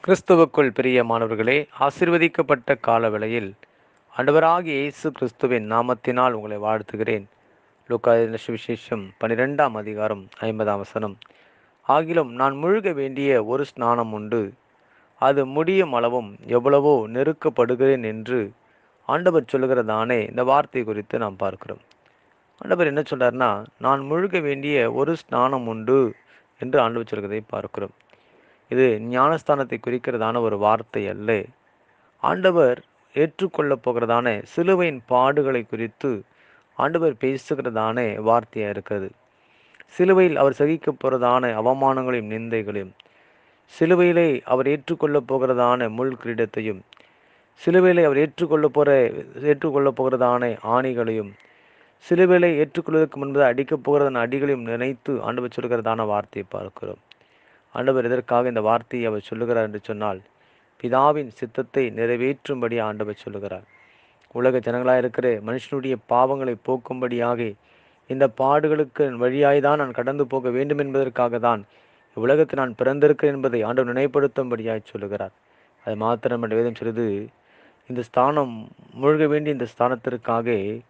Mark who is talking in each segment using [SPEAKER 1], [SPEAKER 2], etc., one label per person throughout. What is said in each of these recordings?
[SPEAKER 1] கிறிஸ்துவுக்குள் பிரியமானவர்களே ஆசிர்வதிக்கப்பட்ட கால வேளையில் ஆண்டவராகிய இயேசு கிறிஸ்துவின் நாமத்தினால் உங்களை வாழ்த்துகிறேன் லூக்கா எழுதின சுவிசேஷம் பனிரெண்டாம் அதிகாரம் ஐம்பதாம் வசனம் ஆகிலும் நான் முழுக வேண்டிய ஒரு ஸ்நானம் உண்டு அது முடியும் அளவும் எவ்வளவோ நெருக்கப்படுகிறேன் என்று ஆண்டவர் சொல்லுகிறதானே இந்த வார்த்தை குறித்து நாம் பார்க்கிறோம் ஆண்டவர் என்ன சொல்றாருன்னா நான் முழுக வேண்டிய ஒரு ஸ்நானம் உண்டு என்று ஆண்டவர் சொல்கிறதை பார்க்கிறோம் இது ஞானஸ்தானத்தை குறிக்கிறதான ஒரு வார்த்தை அல்ல ஆண்டவர் ஏற்றுக்கொள்ளப் போகிறதான சிலுவையின் பாடுகளை குறித்து ஆண்டவர் பேசுகிறதான வார்த்தையாக இருக்கிறது சிலுவையில் அவர் சகிக்க போகிறதான அவமானங்களையும் நிந்தைகளையும் சிலுவையிலே அவர் ஏற்றுக்கொள்ளப் போகிறதான முள் கிரீடத்தையும் சிலுவையிலே அவர் ஏற்றுக்கொள்ள போகிற ஏற்றுக்கொள்ளப் போகிறதான ஆணிகளையும் சிலுவையிலே ஏற்றுக்கொள்வதற்கு முன்பு அடிக்கப் போகிறதான அடிகளையும் நினைத்து ஆண்டவர் சொல்கிறதான வார்த்தையை பார்க்கிறோம் ஆண்டவர் எதற்காக இந்த வார்த்தையை அவர் சொல்லுகிறார் என்று சொன்னால் பிதாவின் சித்தத்தை நிறைவேற்றும்படி ஆண்டவர் சொல்லுகிறார் உலக ஜனங்களாக இருக்கிற மனுஷனுடைய பாவங்களை போக்கும்படியாக இந்த பாடுகளுக்கு வழியாய்தான் நான் கடந்து போக வேண்டும் என்பதற்காக தான் உலகத்தில் நான் பிறந்திருக்கிறேன் என்பதை ஆண்டவர் நினைப்படுத்தும்படியாய் சொல்லுகிறார் அது மாத்திரம் என்ற வேதம் சொல்லுது இந்த ஸ்தானம் முழுக வேண்டிய இந்த ஸ்தானத்திற்காக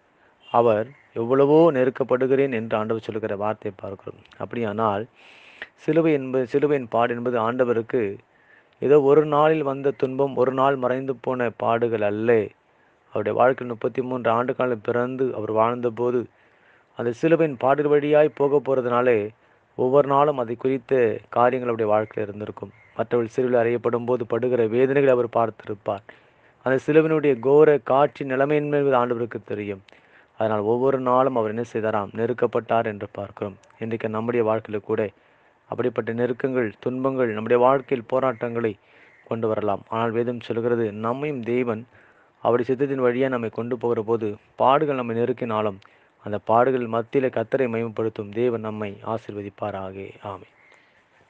[SPEAKER 1] அவர் எவ்வளவோ நெருக்கப்படுகிறேன் என்று ஆண்டவர் சொல்லுகிற வார்த்தையை பார்க்கிறோம் அப்படியானால் சிலுவை என்பது சிலுவையின் பாடு என்பது ஆண்டவருக்கு ஏதோ ஒரு நாளில் வந்த துன்பம் ஒரு நாள் மறைந்து போன பாடுகள் அல்ல அவருடைய வாழ்க்கை முப்பத்தி மூன்று ஆண்டு காலம் பிறந்து அவர் வாழ்ந்தபோது அந்த சிலுவையின் பாடு வழியாய் போக போகிறதுனாலே ஒவ்வொரு நாளும் அதை குறித்த காரியங்கள் அவருடைய வாழ்க்கையில் இருந்திருக்கும் மற்றவர்கள் சிலுவில் அறியப்படும் போது படுகிற வேதனைகளை அவர் பார்த்திருப்பார் அந்த சிலுவினுடைய கோர காட்சி நிலைமையின் என்பது ஆண்டவருக்கு தெரியும் அதனால் ஒவ்வொரு நாளும் அவர் என்ன செய்தாராம் நெருக்கப்பட்டார் என்று பார்க்கிறோம் இன்றைக்கு நம்முடைய வாழ்க்கையில் கூட அப்படிப்பட்ட நெருக்கங்கள் துன்பங்கள் நம்முடைய வாழ்க்கையில் போராட்டங்களை கொண்டு வரலாம் ஆனால் வேதம் சொல்கிறது நம்மையும் தேவன் அவருடைய சித்தத்தின் வழியாக நம்மை கொண்டு போகிற போது பாடுகள் நம்மை நெருக்கினாலும் அந்த பாடுகள் மத்தியில் கத்தரை மயமப்படுத்தும் தேவன் நம்மை ஆசிர்வதிப்பாராக ஆமை